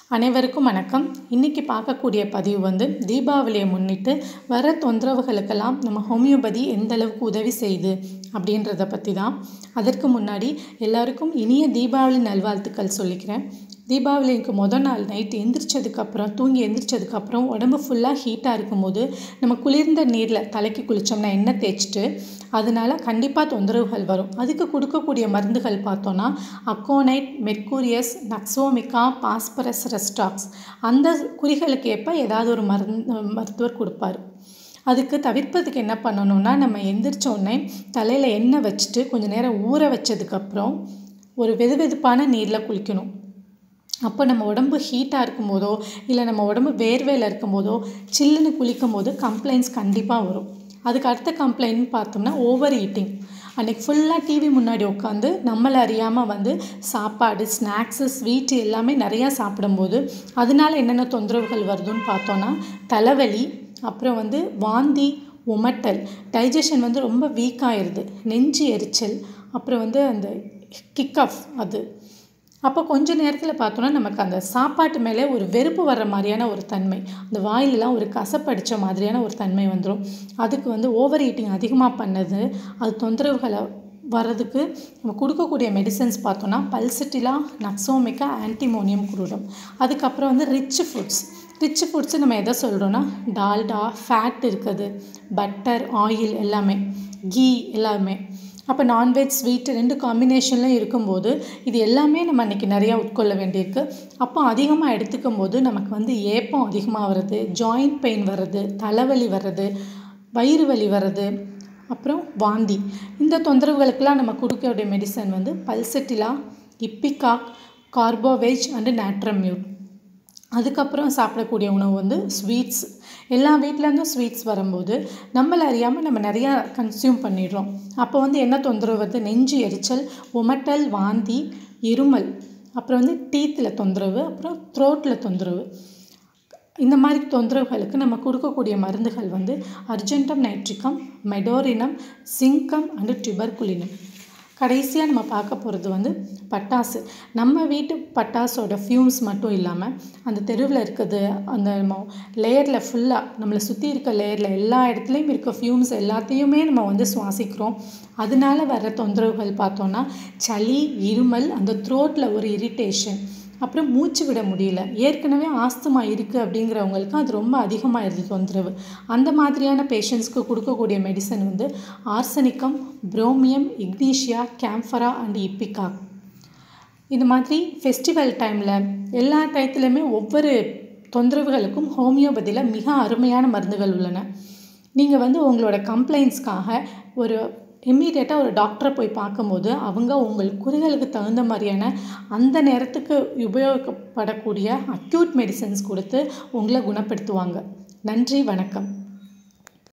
அனைவருக்கும் வணக்கம் இன்றைக்கி பார்க்கக்கூடிய பதிவு வந்து தீபாவளியை முன்னிட்டு வர தொந்தரவுகளுக்கெல்லாம் நம்ம ஹோமியோபதி எந்த அளவுக்கு உதவி செய்யுது அப்படின்றத பற்றி தான் அதற்கு முன்னாடி எல்லாருக்கும் இனிய தீபாவளி நல்வாழ்த்துக்கள் சொல்லிக்கிறேன் தீபாவளிக்கு மொதல் நாள் நைட் எந்திரிச்சதுக்கப்புறம் தூங்கி எந்திரிச்சதுக்கப்புறம் உடம்பு ஃபுல்லாக ஹீட்டாக இருக்கும்போது நம்ம குளிர்ந்த நீரில் தலைக்கு குளித்தோம்னா எண்ணெய் தேய்ச்சிட்டு அதனால கண்டிப்பாக தொந்தரவுகள் வரும் அதுக்கு கொடுக்கக்கூடிய மருந்துகள் பார்த்தோன்னா aconite mercurius nux vomica phosphorus rhus tox அந்த குறிகளுக்கு ஏற்ப ஏதாவது ஒரு மருந்து மருத்துவர் கொடுப்பார் அதுக்கு தவிர்ப்பதுக்கு என்ன பண்ணணும்னா நம்ம எந்திரிச்ச உடனே தலையில் எண்ணெய் வச்சுட்டு கொஞ்சம் நேரம் ஊற வச்சதுக்கப்புறம் ஒரு வெது வெதுப்பான நீரில் குளிக்கணும் அப்போ நம்ம உடம்பு ஹீட்டாக இருக்கும்போதோ இல்லை நம்ம உடம்பு வேர்வையில் இருக்கும்போதோ சில்லுன்னு குளிக்கும் போது கம்ப்ளைண்ட்ஸ் கண்டிப்பாக வரும் அதுக்கு அடுத்த கம்ப்ளைண்ட் பார்த்தோம்னா ஓவர் ஈட்டிங் அன்றைக்கி ஃபுல்லாக டிவி முன்னாடி உட்காந்து நம்மளை அறியாமல் வந்து சாப்பாடு ஸ்நாக்ஸு ஸ்வீட்டு எல்லாமே நிறையா சாப்பிடும்போது அதனால என்னென்ன தொந்தரவுகள் வருதுன்னு பார்த்தோன்னா தலைவலி அப்புறம் வந்து வாந்தி உமட்டல் டைஜஷன் வந்து ரொம்ப வீக் ஆயிடுது நெஞ்சு எரிச்சல் அப்புறம் வந்து அந்த கிக் ஆஃப் அது அப்போ கொஞ்ச நேரத்தில் பார்த்தோன்னா நமக்கு அந்த சாப்பாட்டு மேலே ஒரு வெறுப்பு வர்ற மாதிரியான ஒரு தன்மை அந்த வாயிலெலாம் ஒரு கசப்படித்த மாதிரியான ஒரு தன்மை வந்துடும் அதுக்கு வந்து ஓவர் ஈட்டிங் அதிகமாக பண்ணது அது தொந்தரவுகளை வர்றதுக்கு நம்ம கொடுக்கக்கூடிய மெடிசன்ஸ் பார்த்தோன்னா பல்சிட்டிலா நக்ஸோமிக்கா ஆன்டிமோனியம் குரூடம் அதுக்கப்புறம் வந்து ரிச் ஃபுட்ஸ் ரிச் ஃபுட்ஸு நம்ம எதை சொல்கிறோன்னா டால்டா ஃபேட் இருக்குது பட்டர் ஆயில் எல்லாமே கீ எல்லாமே அப்போ நான்வெஜ் ஸ்வீட் ரெண்டு காம்பினேஷன்லையும் இருக்கும்போது இது எல்லாமே நம்ம அன்றைக்கி நிறையா உட்கொள்ள வேண்டியிருக்கு அப்போ அதிகமாக எடுத்துக்கும் போது நமக்கு வந்து ஏப்பம் அதிகமாக வருது ஜாயிண்ட் பெயின் வர்றது தலைவலி வர்றது வயிறு வலி வர்றது அப்புறம் வாந்தி இந்த தொந்தரவுகளுக்கெல்லாம் நம்ம கொடுக்கக்கூடிய மெடிசன் வந்து பல்செட்டிலா இப்பிகா கார்போவேஜ் அண்டு நேட்ரமியூட் அதுக்கப்புறம் சாப்பிடக்கூடிய உணவு வந்து ஸ்வீட்ஸ் எல்லா வீட்டிலேருந்தும் ஸ்வீட்ஸ் வரும்போது நம்மளை அறியாமல் நம்ம நிறையா கன்சியூம் பண்ணிடுறோம் அப்போ வந்து என்ன தொந்தரவு வருது நெஞ்சு எரிச்சல் உமட்டல் வாந்தி இருமல் அப்புறம் வந்து டீத்தில் தொந்தரவு அப்புறம் த்ரோட்டில் தொந்தரவு இந்த மாதிரி தொந்தரவுகளுக்கு நம்ம கொடுக்கக்கூடிய மருந்துகள் வந்து அர்ஜென்டம் நைட்ரிக்கம் மெடோரினம் சிங்கம் அண்டு டியூபர்குலினம் கடைசியாக நம்ம பார்க்க போகிறது வந்து பட்டாசு நம்ம வீட்டு பட்டாசோட ஃப்யூம்ஸ் மட்டும் இல்லாமல் அந்த தெருவில் இருக்குது அந்த நம்ம லேயரில் ஃபுல்லாக நம்மளை சுற்றி இருக்க லேயரில் எல்லா இடத்துலையும் இருக்க ஃப்யூம்ஸ் எல்லாத்தையுமே நம்ம வந்து சுவாசிக்கிறோம் அதனால வர தொந்தரவுகள் பார்த்தோன்னா சளி இருமல் அந்த த்ரோட்டில் ஒரு இரிட்டேஷன் அப்புறம் மூச்சு விட முடியல ஏற்கனவே ஆஸ்துமா இருக்குது அப்படிங்கிறவங்களுக்கு அது ரொம்ப அதிகமாகிடுது தொந்தரவு அந்த மாதிரியான பேஷண்ட்ஸ்க்கு கொடுக்கக்கூடிய மெடிசன் வந்து ஆர்சனிக்கம் புரோமியம் இக்னீஷியா கேம்ஃபரா அண்ட் இப்பிகா இது மாதிரி ஃபெஸ்டிவல் டைமில் எல்லா டயத்துலையுமே ஒவ்வொரு தொந்தரவுகளுக்கும் ஹோமியோபதியில் மிக அருமையான மருந்துகள் உள்ளன நீங்கள் வந்து உங்களோட கம்ப்ளைண்ட்ஸ்க்காக ஒரு இம்மீடியட்டாக ஒரு டாக்டரை போய் பார்க்கும்போது அவங்க உங்கள் குறிகளுக்கு தகுந்த மாதிரியான அந்த நேரத்துக்கு உபயோகப்படக்கூடிய அக்யூட் மெடிசன்ஸ் கொடுத்து உங்களை குணப்படுத்துவாங்க நன்றி வணக்கம்